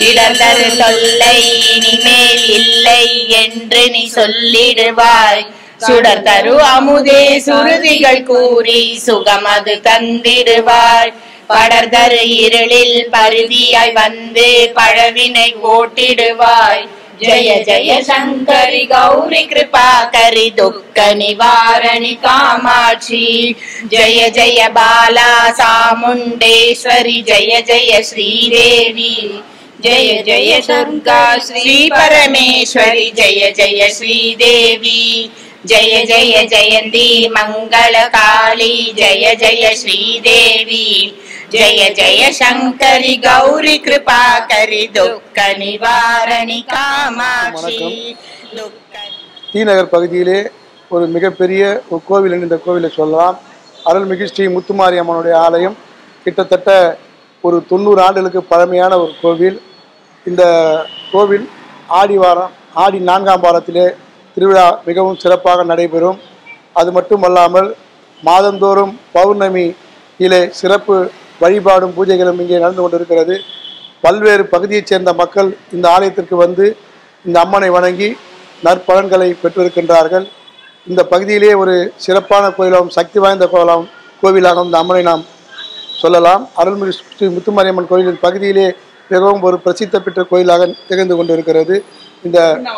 இடர்தரு தொல்லை இனிமேல் இல்லை என்று நீ சொல்லிடுவாய் சுடர் தரு அமுதே சுருதிகள் கூறி சுகமது தந்திடுவாய் படர்தரு இருளில் பருதியாய் வந்து பழவினை ஓட்டிடுவாய் ஜெய ஜெய சங்கரி கௌரி கிருபாகரி துக்க நிவாரணி காமாட்சி ஜெய ஜெய பாலா சாமுண்டேஸ்வரி ஜெய ஜெய ஸ்ரீதேவி ஜெய ஜெய துர்கா ஸ்ரீ பரமேஸ்வரி ஜெய ஜெய ஸ்ரீதேவி ஜெய ஜெய ஜெயந்தி மங்கள காளி ஜெய ஜெய ஸ்ரீதேவி ஜெய ஜெய சங்கரி கௌரி கிருபாகரி துக்க நிவாரணி காமாட்சி துக்க டி நகர் பகுதியிலே ஒரு மிகப்பெரிய ஒரு கோவில் என்று இந்த கோவிலை சொல்லலாம் அருள்மிகு ஸ்ரீ முத்துமாரி அம்மனுடைய ஆலயம் கிட்டத்தட்ட ஒரு தொண்ணூறு ஆண்டுகளுக்கு பழமையான ஒரு கோவில் இந்த கோவில் ஆடி வாரம் ஆடி நான்காம் வாரத்திலே திருவிழா மிகவும் சிறப்பாக நடைபெறும் அது மட்டுமல்லாமல் மாதந்தோறும் பௌர்ணமியிலே சிறப்பு வழிபாடும் பூஜைகளும் இங்கே நடந்து கொண்டிருக்கிறது பல்வேறு பகுதியைச் சேர்ந்த மக்கள் இந்த ஆலயத்திற்கு வந்து இந்த அம்மனை வணங்கி நற்பலன்களை பெற்றிருக்கின்றார்கள் இந்த பகுதியிலே ஒரு சிறப்பான கோயிலாகவும் சக்தி வாய்ந்த கோயிலாகவும் கோவிலாகவும் இந்த அம்மனை நாம் சொல்லலாம் அருள்மிகு ஸ்ரீ முத்துமாரியம்மன் கோயிலின் பகுதியிலே மிகவும் ஒரு பிரசித்தி பெற்ற கோயிலாக திகழ்ந்து கொண்டிருக்கிறது இந்த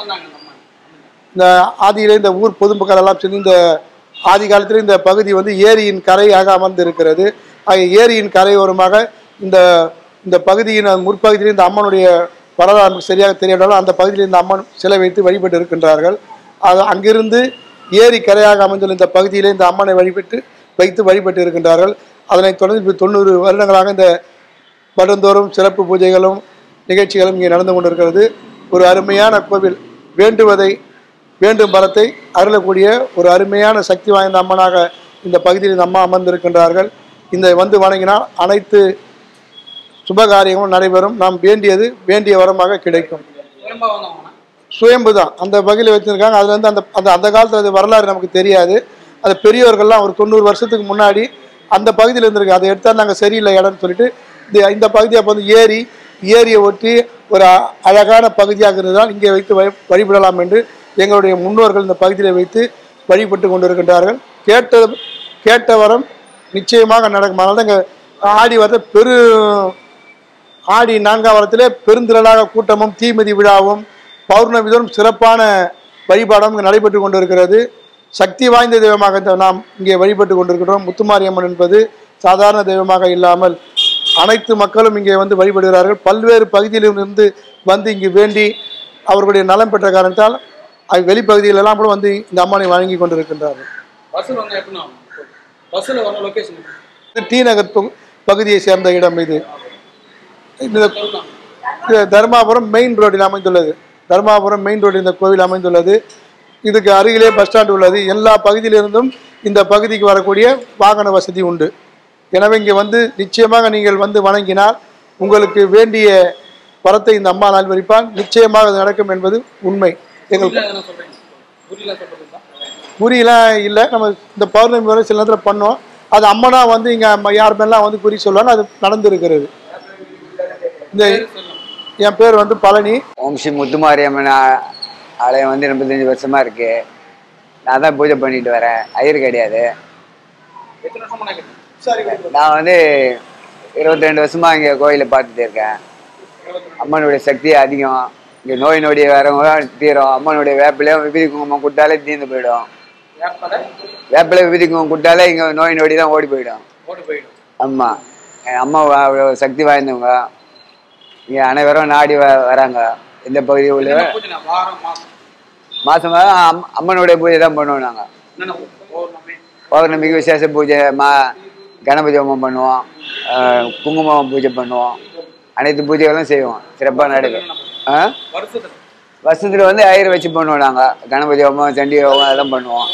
இந்த ஆதியிலே இந்த ஊர் பொதுமக்கள் எல்லாம் சேர்ந்து இந்த ஆதி காலத்தில் இந்த பகுதி வந்து ஏரியின் கரையாக அமர்ந்து இருக்கிறது ஆக ஏரியின் கரையோரமாக இந்த இந்த பகுதியின் முற்பகுதியில் இந்த அம்மனுடைய வரலாறு நமக்கு சரியாக தெரியவில்லை அந்த பகுதியில் இந்த அம்மன் சிலை வைத்து வழிபட்டு இருக்கின்றார்கள் அது அங்கிருந்து ஏரி கரையாக அமைந்துள்ள இந்த பகுதியிலே இந்த அம்மனை வழிபட்டு வைத்து வழிபட்டு இருக்கின்றார்கள் அதனைத் தொடர்ந்து இப்போ தொண்ணூறு வருடங்களாக இந்த வருடந்தோறும் சிறப்பு பூஜைகளும் நிகழ்ச்சிகளும் இங்கே நடந்து கொண்டிருக்கிறது ஒரு அருமையான கோவில் வேண்டுவதை வேண்டும் பலத்தை அருளக்கூடிய ஒரு அருமையான சக்தி வாய்ந்த அம்மனாக இந்த பகுதியில் இந்த அம்மா அமர்ந்திருக்கின்றார்கள் இந்த வந்து வணங்கினால் அனைத்து சுபகாரியங்களும் நடைபெறும் நாம் வேண்டியது வேண்டிய வரமாக கிடைக்கும் சுயம்பு தான் அந்த பகுதியில் வச்சுருக்காங்க அதுல இருந்து அந்த அந்த அந்த காலத்தில் அது வரலாறு நமக்கு தெரியாது அது பெரியவர்கள்லாம் ஒரு தொண்ணூறு வருஷத்துக்கு முன்னாடி அந்த பகுதியில் இருந்திருக்கு அதை எடுத்தால் நாங்கள் சரியில்லை இடம்னு சொல்லிட்டு இந்த இந்த பகுதியை அப்போ வந்து ஏரி ஏரியை ஒட்டி ஒரு அ- அழகான பகுதியாக இருந்ததால் இங்கே வைத்து வழி- வழிபடலாம் என்று எங்களுடைய முன்னோர்கள் இந்த பகுதியில் வைத்து வழிபட்டு கொண்டிருக்கின்றார்கள் கேட்ட கேட்ட வரம் நிச்சயமாக நடக்கும் அதனால தான் இங்கே ஆடி வரத பெரு ஆடி நான்காம் வாரத்திலே பெருந்திரளாக கூட்டமும் தீமிதி விழாவும் பௌர்ணமி தோறும் சிறப்பான வழிபாடும் இங்கு நடைபெற்று கொண்டிருக்கிறது சக்தி வாய்ந்த தெய்வமாக இந்த நாம் இங்கே வழிபட்டு கொண்டிருக்கிறோம் முத்துமாரியம்மன் என்பது சாதாரண தெய்வமாக இல்லாமல் அனைத்து மக்களும் இங்கே வந்து வழிபடுகிறார்கள் பல்வேறு பகுதியிலும் இருந்து வந்து இங்கு வேண்டி அவர்களுடைய நலம் பெற்ற காரணத்தால் அ- வெளிப்பகுதியிலெல்லாம் கூட வந்து இந்த அம்மனை வழங்கி கொண்டிருக்கின்றார்கள் பஸ்ஸில் வந்து எப்படின்னா பஸ்ஸில் வர லொக்கேஷன் இது டி நகர் தொகு- பகுதியை சேர்ந்த இடம் இது இந்த இது தர்மாபுரம் மெயின் ரோடில் அமைந்துள்ளது தர்மாபுரம் மெயின் ரோடில் இந்த கோவில் அமைந்துள்ளது இதுக்கு அருகிலே பஸ் ஸ்டாண்ட் உள்ளது எல்லா பகுதியிலிருந்தும் இந்த பகுதிக்கு வரக்கூடிய வாகன வசதி உண்டு எனவே இங்கே வந்து நிச்சயமாக நீங்கள் வந்து வணங்கினால் உங்களுக்கு வேண்டிய வரத்தை இந்த அம்மா நல்வரிப்பால் நிச்சயமாக அது நடக்கும் என்பது உண்மை எங்கள் எதனா சொல்கிறீங்க புரியல சொல்கிறீங்களா குறியெல்லாம் இல்லை நம்ம இந்த பௌர்ணமி வரை சில நேரத்தில் பண்ணோம் அது அம்மனா வந்து இங்கே யார் மேலாம் வந்து குறி சொல்லுவாங்க அது நடந்திருக்கிறது இந்த என் பேர் வந்து பழனி ஓம் ஸ்ரீ முத்துமாரியம்மன் ஆ- ஆலயம் வந்து எண்பத்தஞ்சு வருஷமா இருக்கு நான் தான் பூஜை பண்ணிட்டு வரேன் ஐயர் கிடையாது எத்தனை வருஷமா நான் கேட்டேன் நான் வந்து இருபத்தி ரெண்டு வருஷமா இங்கே கோயிலை பார்த்துட்டு இருக்கேன் அம்மனுடைய சக்தி அதிகம் இங்கே நோய் நொடி வரவங்க தீரும் அம்மனுடைய வேப்பிலையும் விபதி குங்குமம் கொடுத்தாலே தீர்ந்து போயிடும் ஏற்பட வேப்பிலை விபதி குங்குமம் கொடுத்தாலே இங்கே நோய் நொடி தான் ஓடி போயிடும் ஓடி போயிடும் ஆமாம் என் அம்மா வா- அவ்வளோ சக்தி வாய்ந்தவங்க இங்கே அனைவரும் நாடி வ வராங்க இந்த பகுதி உள்ள என்ன பூஜை வாரம் மாதம் மாதம் மாதம் அம் அம்மனுடைய பூஜை தான் பண்ணுவோம் நாங்கள் என்னென்ன பௌர்ணமி பௌர்ணமிக்கு விசேஷ பூஜை மா கணபதி ஹோமம் பண்ணுவோம் ஆஹ் குங்குமம் பூஜை பண்ணுவோம் அனைத்து பூஜைகளும் செய்வோம் சிறப்பாக நடைபெறும் ஆ வருஷத்துல வருஷத்தில் வந்து ஐயர் வச்சு பண்ணுவோம் நாங்கள் கணபதி ஹோமம் சண்டி ஹோமம் அதெல்லாம் பண்ணுவோம்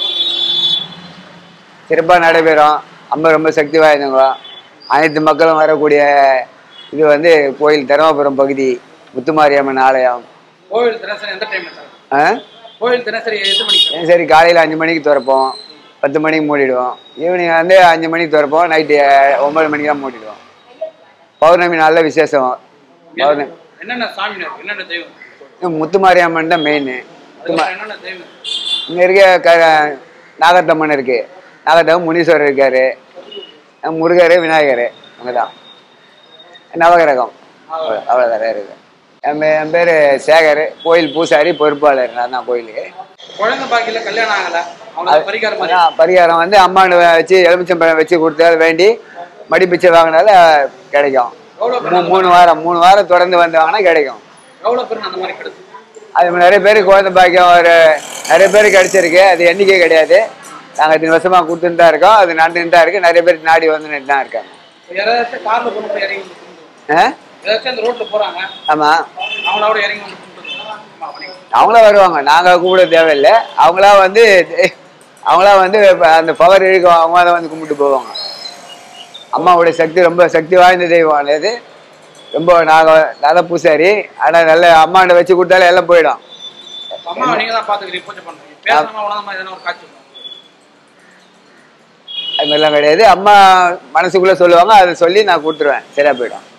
சிறப்பாக நடைபெறும் அம்மா ரொம்ப சக்தி வாய்ந்தவங்க அனைத்து மக்களும் வரக்கூடிய இது வந்து கோயில் தருமபுரம் பகுதி முத்துமாரியம்மன் ஆலயம் கோவில் தினசரி எந்த டைம் சார் ஆ கோவில் தினசரி எட்டு மணிக்கு ஏன் சரி காலையில் அஞ்சு மணிக்கு திறப்போம் பத்து மணிக்கு மூடிடுவோம் ஈவினிங் வந்து அஞ்சு மணிக்கு திறப்போம் நைட்டு ஒன்பது மணிக்கு தான் மூடிடுவோம் பௌர்ணமி நல்ல விசேஷம் பௌர்ணமி என்னென்ன சாமி இருக்கு என்னென்ன தெய்வம் இங்க முத்துமாரியம்மன் தான் மெயின் அதுக்கப்புறம் என்னென்ன தெய்வம் இங்க இருக்க க நாகத்தம்மன் இருக்கு நாகத்தம்மன் முனீஸ்வரர் இருக்காரு அஹ் முருகர் விநாயகர் அங்கதான் நவகிரகம் அவ்வளவு- அவ்வளவுதான் வேற இருக்கு என் பே- என் பேரு சேகர் கோயில் பூசாரி பொறுப்பாளர் நான் தான் கோயிலுக்கு குழந்தை பாக்கியில கல்யாணம் ஆகல அவங்களுக்கு பரிகாரம் மாதிரி அதான் பரிகாரம் வந்து அம்மானு வச்சு எலுமிச்சம்பழம் வச்சு கொடுத்தால் வேண்டி மடிப்பிச்சை வாங்கினால கிடைக்கும் எவ்வளவு பேர் மூ- மூணு வாரம் மூணு வாரம் தொடர்ந்து வந்து வாங்கினா கிடைக்கும் எவ்வளவு பேர் அந்த மாதிரி கிடைச்சு அது மாதிரி நிறைய பேருக்கு குழந்தை பாக்கியம் ஒரு நிறைய பேருக்கு கிடைச்சிருக்கு அது எண்ணிக்கை கிடையாது நாங்கள் இத்தனை வருஷமா கொடுத்துட்டு தான் இருக்கோம் அது நடந்துட்டு தான் இருக்கு நிறைய பேர் நாடி வந்துட்டு தான் இருக்காங்க யாராச்சும் கார்ல கொண்டு போய் இறங்கி வந்து கும்பிடுவோம் ஆ? ஏதாச்சும் அந்த ரோட்ல போறாங்க ஆமா அவங்களோட இறங்கி வந்து கும்பிடுவோம் ஆமா, வணக்கம். அவங்களா வருவாங்க நாங்க கூப்பிட தேவையில்லை அவங்களா வந்து அவங்களா வந்து அந்த பவர் இருக்கும் அவங்க தான் வந்து கும்பிட்டு போவாங்க அம்மாவுடைய சக்தி ரொம்ப சக்தி வாய்ந்த தெய்வம் அது ரொம்ப நாங்க நல்ல பூசாரி ஆனா நல்ல அம்மாண்ட வச்சு கொடுத்தாலே எல்லாம் போயிடும் அம்மாவை நீங்க தான் பாத்துக்கிறீங்க பூஜை பண்றீங்க பேசாம உணர்ந்த மாதிரி எதனா ஒரு காட்சி இருக்கும். அது மாதிரிலாம் கிடையாது அம்மா மனசுக்குள்ள சொல்லுவாங்க அதை சொல்லி நான் கொடுத்துருவேன் சரியா போயிடும்